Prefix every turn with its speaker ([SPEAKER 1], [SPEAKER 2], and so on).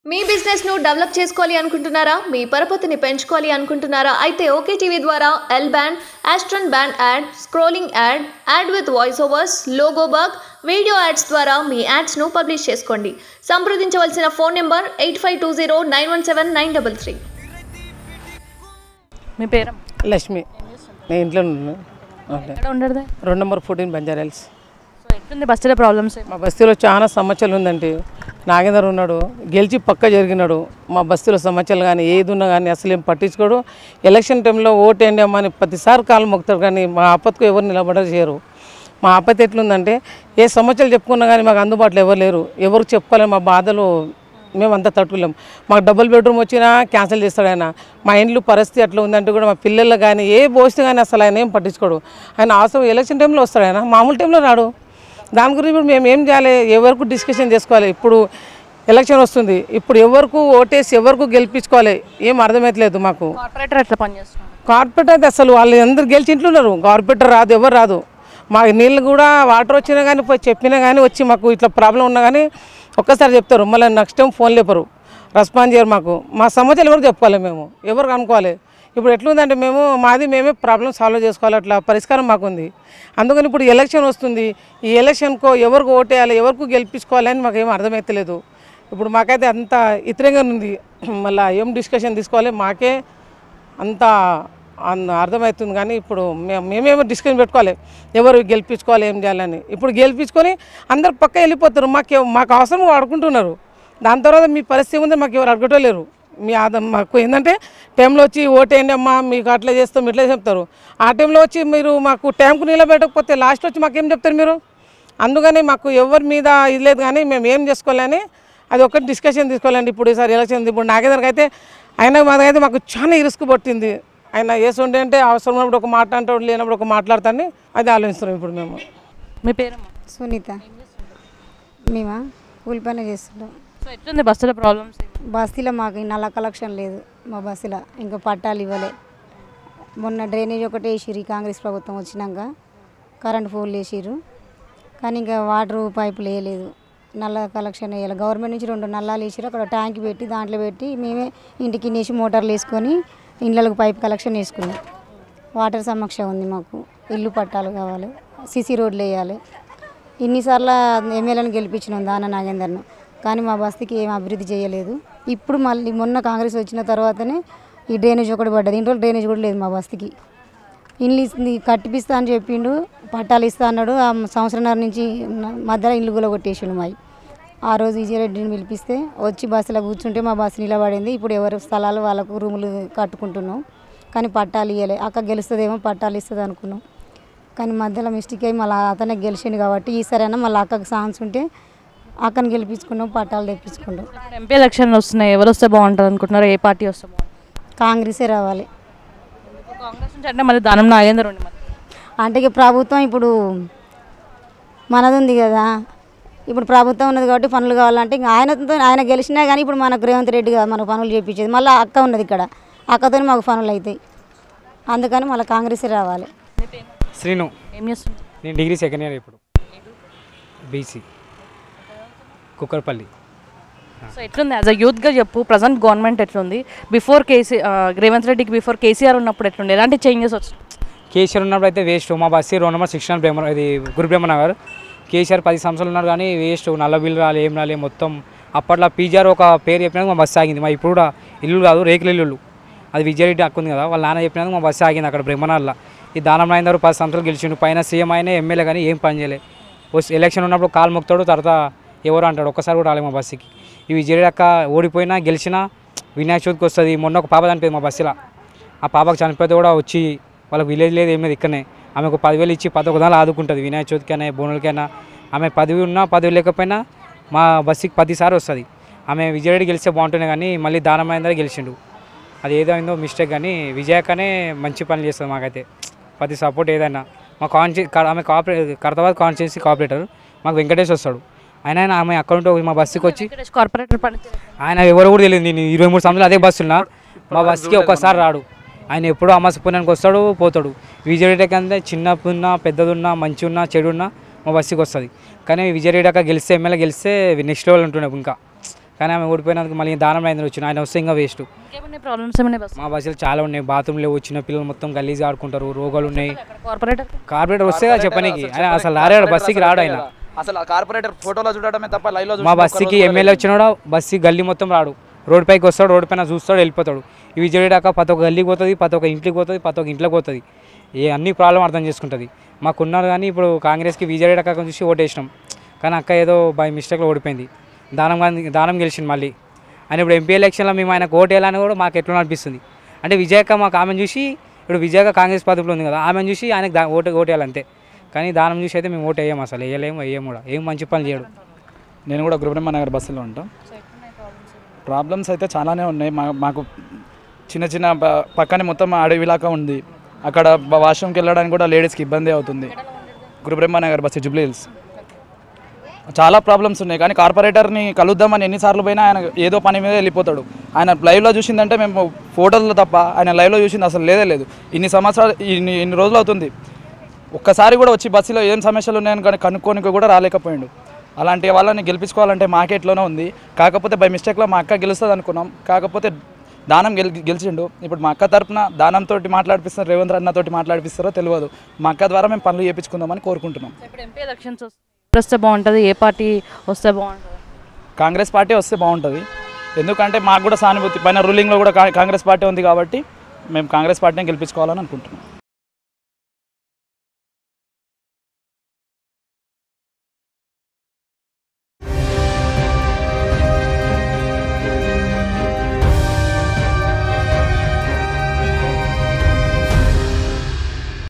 [SPEAKER 1] మీ business ను develop చేసుకోవాలి అనుకుంటున్నారా మీ పరపతిని పెంచుకోవాలి అనుకుంటున్నారా అయితే ఓకే టీవీ ద్వారా ఎల్ బ్యాండ్ ఆస్ట్రన్ band ad scrolling ad ad with voice overs logo bug video ads ద్వారా మీ యాడ్స్ ను పబ్లిష్ చేసుకోండి సంప్రదించవలసిన phone number eight five two zero nine one seven nine double three
[SPEAKER 2] మీ పేరు
[SPEAKER 3] లక్ష్మి నేను ఇంట్లో ఉన్నాను ఓకే.
[SPEAKER 2] ఎక్కడ ఉండదు
[SPEAKER 3] రోడ్ నెంబర్ ఫోర్టీన్ బంజారాల్స్
[SPEAKER 2] సో ఎట్లుంది బస్సులో ప్రాబ్లమ్స్
[SPEAKER 3] మా బస్తీలో చాలా సమస్యలు ఉందండి నాగేందర్ ఉన్నాడు గెలిచి పక్క జరిగినాడు మా బస్తీలో సమస్యలు కానీ ఏది ఉన్నా కానీ అసలు ఏం పట్టించుకోడు ఎలక్షన్ టైంలో ఓటు వేయండి అమ్మా అని ప్రతిసారి కాలు మొక్కుతాడు కానీ మా ఆపత్కు ఎవరు నిలబడరు చేయరు మా ఆపత్తి ఎట్లుందంటే ఏ సమస్యలు చెప్పుకున్నా కానీ మాకు అందుబాటులో ఎవరు లేరు ఎవరు చెప్పుకోలేము మా బాధలు మేమంతా తట్టుకోలేం మాకు డబుల్ బెడ్రూమ్ వచ్చినా క్యాన్సిల్ చేస్తాడు ఆయన మా ఇంట్లో పరిస్థితి ఎట్లా ఉందంటే కూడా మా పిల్లలు కానీ ఏ పోస్ట్ కానీ అసలు ఆయన ఏం పట్టించుకోడు ఆయన అవసరం ఎలక్షన్ టైంలో వస్తాడు ఆయన మామూలు టైంలో రాడు దాని గురించి ఇప్పుడు మేము ఏం చేయాలి ఎవరికి డిస్కషన్ చేసుకోవాలి ఇప్పుడు ఎలక్షన్ వస్తుంది ఇప్పుడు ఎవరికి ఓటేసి ఎవరికి గెలిపించుకోవాలి ఏం అర్థమవుతలేదు మాకు
[SPEAKER 2] కార్పొరేటర్ ఎట్లా పనిచేస్తున్నారు
[SPEAKER 3] కార్పొరేటర్ అయితే అసలు వాళ్ళు అందరు గెలిచి ఇంట్లో ఉన్నారు కార్పొరేటర్ రాదు ఎవరు రాదు మాకు నీళ్ళు కూడా వాటర్ వచ్చినా కానీ పోయి చెప్పినా కానీ వచ్చి మాకు ఇట్లా ప్రాబ్లం ఉన్నా కానీ ఒక్కసారి చెప్తారు మళ్ళీ నెక్స్ట్ టైం ఫోన్ లేపరు రెస్పాన్స్ చేయరు మాకు మా సమస్యలు ఎవరికి చెప్పుకోవాలి మేము ఎవరికి అనుకోవాలి ఇప్పుడు ఎట్లుందంటే మేము మాది మేమే ప్రాబ్లం సాల్వ్ చేసుకోవాలి అట్లా పరిష్కారం మాకుంది అందుకని ఇప్పుడు ఎలక్షన్ వస్తుంది ఈ ఎలక్షన్కో ఎవరికి ఓటేయాలి ఎవరికి గెలిపించుకోవాలి అని మాకు ఏం అర్థమవుతలేదు ఇప్పుడు మాకైతే అంత ఇతరంగా ఉంది మళ్ళీ ఏం డిస్కషన్ తీసుకోవాలి మాకే అంత అన్- అర్థమవుతుంది కానీ ఇప్పుడు మేము మేమేమో డిస్కషన్ పెట్టుకోవాలి ఎవరు గెలిపించుకోవాలి ఏం చేయాలని ఇప్పుడు గెలిపించుకొని అందరు పక్క వెళ్ళిపోతారు మాకు మాకు అవసరం వాడుకుంటున్నారు దాని తర్వాత మీ పరిస్థితి ఉంది మాకు ఎవరు అడగటలేరు మీ ఆద మాకు ఏంటంటే టైంలో వచ్చి ఓటేయండి అమ్మా మీకు అట్లా చేస్తాం ఇట్లా చెప్తారు ఆ టైంలో వచ్చి మీరు మాకు టైంకు నిలబెట్టకపోతే లాస్ట్ వచ్చి మాకు ఏం చెప్తారు మీరు అందుకని మాకు ఎవరి మీద ఇది లేదు కానీ మేము ఏం చేసుకోవాలని అది ఒకటి డిస్కషన్ తీసుకోవాలండి ఇప్పుడు ఈసారి ఎలక్షన్ ఉంది. ఇప్పుడు నాగేందర్కి అయితే ఆయన మాదైతే మాకు చాలా ఇరుసుకు పట్టింది ఆయన వేసుండే అంటే అవసరం ఉన్నప్పుడు ఒక మాట అంటాడు లేనప్పుడు ఒక మాట్లాడతాన్ని అది ఆలోచిస్తున్నాం ఇప్పుడు మేము
[SPEAKER 2] మీ పేరమ్మా
[SPEAKER 4] సునీత మేమా కూలి పని చేస్తుంటాం
[SPEAKER 2] సో ఎట్లుంది బస్సులో ప్రాబ్లమ్స్
[SPEAKER 4] బస్తీలో మాకు ఈ నల్ల కలెక్షన్ లేదు మా బస్సులో ఇంకా పట్టాలు ఇవ్వలే మొన్న డ్రైనేజ్ ఒకటి వేసిర్రు ఈ కాంగ్రెస్ ప్రభుత్వం వచ్చినాక కరెంట్ ఫోన్లు వేసిర్రు కానీ ఇంకా వాటర్ పైపులు వేయలేదు నల్ల కలెక్షన్ వేయాలి గవర్నమెంట్ నుంచి రెండు నల్లాలు వేసిర్రు అక్కడ ట్యాంక్ పెట్టి దాంట్లో పెట్టి మేమే ఇంటికి వేసి మోటార్లు వేసుకొని ఇళ్ళకు పైప్ కలెక్షన్ వేసుకున్నాం వాటర్ సమస్య ఉంది మాకు ఇల్లు పట్టాలు కావాలి సిసి రోడ్లు వేయాలి ఇన్నిసార్లు ఎమ్మెల్యేని గెలిపించినాం దాన నాగేందర్ను కానీ మా బస్తీకి ఏం అభివృద్ధి చేయలేదు ఇప్పుడు మళ్ళీ మొన్న కాంగ్రెస్ వచ్చిన తర్వాతనే ఈ డ్రైనేజ్ ఒకటి పడ్డది ఇంట్లో డ్రైనేజ్ కూడా లేదు మా బస్తీకి ఇల్లు ఇస్తుంది కట్టిపిస్తా అని చెప్పిండు పట్టాలు ఇస్తా అన్నాడు ఆ సంవత్సరంన్నర నుంచి న- మధ్యలో ఇల్లు కూడా కొట్టేసిండు మావి ఆ రోజు విజయరెడ్డిని పిలిపిస్తే వచ్చి బస్సులో కూర్చుంటే మా బస్సు నిలబడింది ఇప్పుడు ఎవరి స్థలాలు వాళ్ళకు రూములు కట్టుకుంటున్నాం కానీ పట్టాలు ఇవ్వలే అక్క గెలుస్తుందేమో పట్టాలు ఇస్తుంది అనుకున్నాం కానీ మధ్యలో మిస్టేక్ అయ్యి మళ్ళీ అతనే గెలిచిండు కాబట్టి ఈసారైనా మళ్ళీ అక్కకు ఛాన్స్ ఉంటే అక్కని గెలిపించుకున్నాం పట్టాలు తెప్పించుకున్నాం
[SPEAKER 2] ఎంపీ ఎలక్షన్లు వస్తున్నాయి ఎవరు వస్తే బాగుంటుంది అనుకుంటున్నారు ఏ పార్టీ వస్తే బాగుంటుంది
[SPEAKER 4] కాంగ్రెసే రావాలి
[SPEAKER 2] కాంగ్రెస్ నుంచి అంటే మరి దానం నాగేందర్ ఉండి మరి
[SPEAKER 4] అంటే ఇక ప్రభుత్వం ఇప్పుడు మనది ఉంది కదా ఇప్పుడు ప్రభుత్వం ఉన్నది కాబట్టి పనులు కావాలంటే ఇంకా ఆయనతో ఆయన గెలిచినా కానీ ఇప్పుడు మనకు రేవంత్ రెడ్డి కాదు మనకు పనులు చేయించేది మళ్ళీ అక్క ఉన్నది ఇక్కడ అక్కతో మాకు పనులు అవుతాయి అందుకని మళ్ళీ కాంగ్రెసే రావాలి
[SPEAKER 5] శ్రీను
[SPEAKER 2] ఏం చేస్తుంది
[SPEAKER 5] నేను డిగ్రీ సెకండ్ ఇయర్ ఇప్పుడు బీసీ కుక్కర్పల్లి
[SPEAKER 2] సో ఎట్లుంది యాజ్ అ యూత్గా చెప్పు ప్రజెంట్ గవర్నమెంట్ ఎట్లుంది బిఫోర్ కేసీ ఆ, రేవంత్ రెడ్డికి బిఫోర్ కేసీఆర్ ఉన్నప్పుడు ఎట్లుంది ఎలాంటి చేంజెస్ వచ్చినాయి
[SPEAKER 5] కేసీఆర్ ఉన్నప్పుడు అయితే వేస్ట్ మా bus road number six Brahma ఇది గురు బ్రహ్మనగర్ కేసీఆర్ పది సంవత్సరాలు ఉన్నారు కానీ వేస్ట్ నల్ల బిల్లు రాలే ఏం రాలే మొత్తం అప్పట్లో పీజీఆర్ ఒక పేరు చెప్పినాక మా బస్సు ఆగింది మా ఇప్పుడు కూడా ఇల్లు కాదు రేకుల ఇల్లు అది విజయరెడ్డి హక్కు ఉంది కదా వాళ్ళ నాన్న చెప్పినాక మా బస్సు ఆగింది అక్కడ బ్రహ్మనార్లో ఈ దానం నాయన పది సంవత్సరాలు గెలిచిండు పైన సీఎం అయినా ఎమ్మెల్యే కానీ ఏం పని చేయలే వస్- ఎలక్షన్ ఉన్నప్పుడు కాలు మొక్కుతాడు తర్వాత ఎవరు అంటాడు ఒక్కసారి కూడా రాలే మా బస్సుకి ఈ విజయరెడ్డి అక్క ఓడిపోయినా గెలిచినా వినాయక చవితికి వస్తుంది మొన్న ఒక పాప చనిపోయింది మా బస్సులో ఆ పాపకు చనిపోతే కూడా వచ్చి వాళ్ళకి విలేజ్ లేదు ఏం లేదు ఇక్కడనే ఆమెకు పదివేలు ఇచ్చి పదొక దాని ఆదుకుంటుంది వినాయక చవితికైనా బోనులకైనా ఆమె పదవి ఉన్నా పదవి లేకపోయినా మా బస్సుకి పదిసారి వస్తుంది ఆమె విజయరెడ్డి గెలిస్తే బాగుంటుంది కానీ మళ్ళీ దానమైందని గెలిచిండు అది ఏదైందో మిస్టేక్ కానీ విజయకనే మంచి పనులు చేస్తుంది మాకైతే ప్రతి సపోర్ట్ ఏదైనా మా కాన్షి ఆమె కోఆపరేట్ కర్తాబాద్ కాన్స్టిట్యూన్సీ కోఆపరేటర్ మాకు వెంకటేష్ వస్తాడు ఆయన ఆయన ఆమె అకౌంట్ మా బస్సుకి వచ్చి
[SPEAKER 2] వెంకటేష్ కార్పొరేటర్ పని
[SPEAKER 5] ఆయన ఎవరు కూడా తెలియదు నేను ఇరవై మూడు సంవత్సరాలు అదే బస్సు ఉన్నా మా బస్సుకి ఒక్కసారి రాడు ఆయన ఎప్పుడూ అమాస పుణ్యానికి వస్తాడు పోతాడు విజయరెడ్డి అంటే చిన్న ఉన్నా పెద్దదున్నా మంచి ఉన్నా చెడు ఉన్నా మా బస్సుకి వస్తుంది కానీ విజయరెడ్డి అక్క గెలిస్తే ఎమ్మెల్యే గెలిస్తే నెక్స్ట్ లెవెల్ ఉంటుండే ఇంకా కానీ ఆమె ఓడిపోయినందుకు మళ్ళీ దానం రాజేంద్ర వచ్చిన ఆయన వస్తే ఇంకా వేస్ట్
[SPEAKER 2] ఇంకేమైనా ప్రాబ్లమ్స్ ఏమైనా బస్
[SPEAKER 5] మా బస్సులు చాలా ఉన్నాయి బాత్రూమ్ లేవు చిన్న పిల్లలు మొత్తం గలీజ్గా ఆడుకుంటారు రోగాలు ఉన్నాయి
[SPEAKER 2] కార్పొరేటర్
[SPEAKER 5] కార్పొరేటర్ వస్తే కదా చెప్పనీకి ఆయన అసలు రాడాడు బస్సుకి రాడు ఆయన
[SPEAKER 6] అసలు ఆ కార్పొరేటర్ ఫోటోలో చూడడమే తప్ప లైవ్ లో
[SPEAKER 5] మా బస్సుకి ఎమ్మెల్యే వచ్చినాడు బస్సు గల్లీ మొత్తం రాడు రోడ్ పైకి వస్తాడు రోడ్ పైన చూస్తాడు వెళ్ళిపోతాడు ఇవి చేయడాక ప్రతి ఒక్క గల్లీకి పోతుంది ప్రతి ఒక్క ఇంటికి పోతుంది ప్రతి ఒక్క ఇంట్లోకి పోతుంది ఏ అన్ని ప్రాబ్లం అర్థం చేసుకుంటుంది మాకున్నారు కానీ ఇప్పుడు కాంగ్రెస్కి విజయ్ అక్క చూసి ఓటేసినాం కానీ అక్క ఏదో బై మిస్టేక్లో ఓడిపోయింది దానం గాంధీ దానం గెలిచింది మళ్ళీ అని ఇప్పుడు ఎంపీ ఎలక్షన్లో మేము ఆయనకు ఓటు వేయాలని కూడా మాకు ఎట్లా అనిపిస్తుంది అంటే విజయక్క మాకు ఆమెను చూసి ఇప్పుడు విజయక్క కాంగ్రెస్ పదవిలో ఉంది కదా ఆమెను చూసి ఆయనకు దా- ఓటు ఓటు వేయాలంతే కానీ దానం చూసి అయితే మేము ఓటు వేయం అసలు వేయలేము వేయం కూడా ఏం మంచి పని చేయడు
[SPEAKER 6] నేను కూడా గురుబ్రహ్మ నగర్ బస్సులో ఉంటాం ప్రాబ్లమ్స్ అయితే చాలానే ఉన్నాయి మా మాకు చిన్న చిన్న ప- పక్కనే మొత్తం అడవిలాగా ఉంది అక్కడ బ- వాష్రూమ్కి వెళ్ళడానికి కూడా లేడీస్కి ఇబ్బంది అవుతుంది గురుబ్రహ్మ నగర్ బస్సు జుబ్లీ హిల్స్ చాలా ప్రాబ్లమ్స్ ఉన్నాయి కానీ కార్పొరేటర్ని కలుద్దామని ఎన్నిసార్లు పోయినా ఆయన ఏదో పని మీద వెళ్ళిపోతాడు ఆయన లైవ్లో చూసిందంటే మేము ఫోటోల్లో తప్ప ఆయన లైవ్లో చూసింది అసలు లేదే లేదు ఇన్ని సంవత్సరాలు ఇన్ని ఇన్ని రోజులు అవుతుంది ఒక్కసారి కూడా వచ్చి బస్సులో ఏం సమస్యలు ఉన్నాయని కానీ కనుక్కోనికి కూడా రాలేకపోయిండు అలాంటి వాళ్ళని గెలిపించుకోవాలంటే మాకేట్లోనే ఉంది కాకపోతే బై మిస్టేక్లో మా అక్క గెలుస్తుంది అనుకున్నాం కాకపోతే దానం గెలి గెలిచిండు ఇప్పుడు మా అక్క తరపున దానంతో మాట్లాడిపిస్తారు రేవంత్ అన్నతోటి మాట్లాడిపిస్తారో తెలియదు మా అక్క ద్వారా మేము పనులు చేయించుకుందామని కోరుకుంటున్నాం
[SPEAKER 2] ఇప్పుడు ఎంపీ ఎలక్షన్స్ వస్తే బాగుంటుంది ఏ పార్టీ వస్తే బాగుంటుంది
[SPEAKER 6] కాంగ్రెస్ పార్టీ వస్తే బాగుంటుంది ఎందుకంటే మాకు కూడా సానుభూతి పైన రూలింగ్లో కూడా కా- కాంగ్రెస్ పార్టీ ఉంది కాబట్టి మేము కాంగ్రెస్ పార్టీని గెలిపించుకోవాలని అనుకుంటున్నాం